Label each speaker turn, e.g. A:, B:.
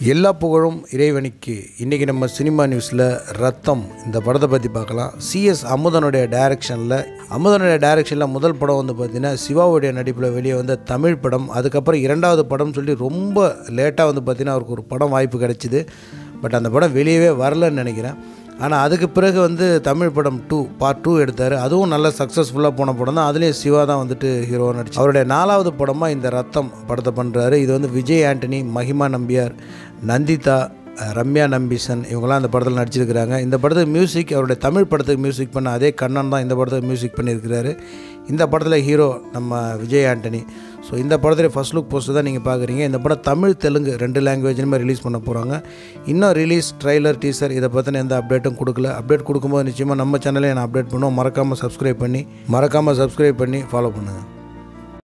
A: எல்லா புகழும் இறைவனுக்கு இன்றைக்கி நம்ம சினிமா நியூஸில் ரத்தம் இந்த படத்தை பற்றி பார்க்கலாம் சிஎஸ் அமுதனுடைய டைரக்ஷனில் அமுதனுடைய டைரக்ஷனில் முதல் படம் வந்து பார்த்திங்கன்னா சிவாவுடைய நடிப்பில் வெளியே வந்த தமிழ் படம் அதுக்கப்புறம் இரண்டாவது படம் சொல்லி ரொம்ப லேட்டாக வந்து பார்த்திங்கன்னா அவருக்கு ஒரு படம் வாய்ப்பு கிடைச்சிது பட் அந்த படம் வெளியவே வரலன்னு நினைக்கிறேன் ஆனால் அதுக்கு பிறகு வந்து தமிழ் படம் டூ பார்ட் டூ எடுத்தார் அதுவும் நல்ல சக்ஸஸ்ஃபுல்லாக போன படம் தான் அதுலேயும் சிவா தான் வந்துட்டு ஹீரோவாக நடிச்சு அவருடைய நாலாவது படமாக இந்த ரத்தம் படத்தை பண்ணுறாரு இது வந்து விஜய் ஆண்டனி மஹிமா நம்பியார் நந்திதா அஹ், ரம்யா நம்பிசன் இவங்கெல்லாம் இந்த படத்தில் நடிச்சிருக்கிறாங்க இந்த படத்துக்கு மியூசிக் அவருடைய தமிழ் படத்துக்கு மியூசிக் பண்ண அதே கண்ணன் தான் இந்த படத்துக்கு மியூசிக் பண்ணியிருக்கிறாரு இந்த படத்தில் ஹீரோ நம்ம விஜய் ஆண்டனி ஸோ இந்த படத்தில் ஃபஸ்ட் லுக் போஸ்ட் தான் நீங்கள் பார்க்குறீங்க இந்த படம் தமிழ் தெலுங்கு ரெண்டு லாங்குவேஜ்லையுமே ரிலீஸ் பண்ண போகிறாங்க இன்னும் ரிலீஸ் ட்ரைலர் டீசர் இதை பற்றின எந்த அப்டேட்டும் கொடுக்கல அப்டேட் கொடுக்கும்போது நிச்சயமாக நம்ம சேனலே நான் அப்டேட் பண்ணுவோம் மறக்காமல் சப்ஸ்கிரைப் பண்ணி மறக்காமல் சப்ஸ்கிரைப் பண்ணி ஃபாலோ பண்ணுங்கள்